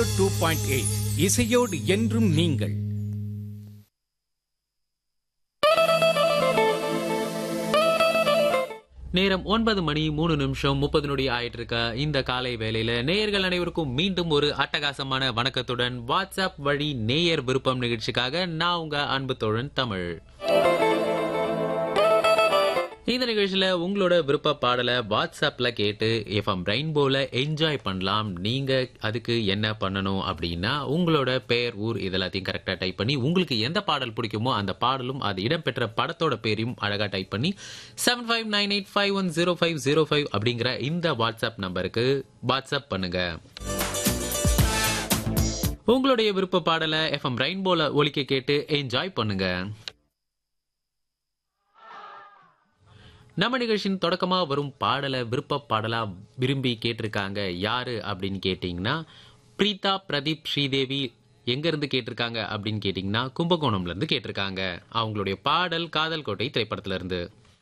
zero two point eight இசையோடு என்றும் நீங்கள் நேரம் ஒன்பது மணி மூணு நிமிஷம் முப்பது நொடி ஆயிட்டு இருக்க இந்த காலை வேளையில நேயர்கள் அனைவருக்கும் மீண்டும் ஒரு அட்டகாசமான வணக்கத்துடன் வாட்ஸ்அப் வழி நேயர் விருப்பம் நிகழ்ச்சிக்காக நான் உங்க அன்பு தோழன் தமிழ் இந்த நிகழ்ச்சியில உங்களோட விருப்ப பாடலை வாட்ஸ்அப்ல கேட்டு எஃப்எம் ரெயின்போல என்ஜாய் பண்ணலாம் நீங்க அதுக்கு என்ன பண்ணணும் அப்படின்னா உங்களோட பெயர் ஊர் இதெல்லாத்தையும் கரெக்டா டைப் பண்ணி உங்களுக்கு எந்த பாடல் பிடிக்குமோ அந்த பாடலும் அது இடம்பெற்ற படத்தோட பேரையும் அழகா டைப் பண்ணி seven five nine eight five one zero five zero five அப்படிங்கிற இந்த வாட்ஸ்அப் நம்பருக்கு வாட்ஸ்அப் பண்ணுங்க உங்களுடைய விருப்ப பாடலை எஃப்எம் ரெயின்போல ஒலிக்க கேட்டு என்ஜாய் பண்ணுங்க நம்ம நிகழ்ச்சியின் தொடக்கமா வரும் பாடலை விருப்ப பாடலா விரும்பி கேட்டிருக்காங்க யாரு அப்படின்னு கேட்டிங்கன்னா பிரீதா பிரதீப் ஸ்ரீதேவி எங்க இருந்து கேட்டிருக்காங்க அப்படின்னு கேட்டிங்கன்னா கும்பகோணம்ல இருந்து கேட்டிருக்காங்க அவங்களுடைய பாடல் காதல் கோட்டை திரைப்படத்துல இருந்து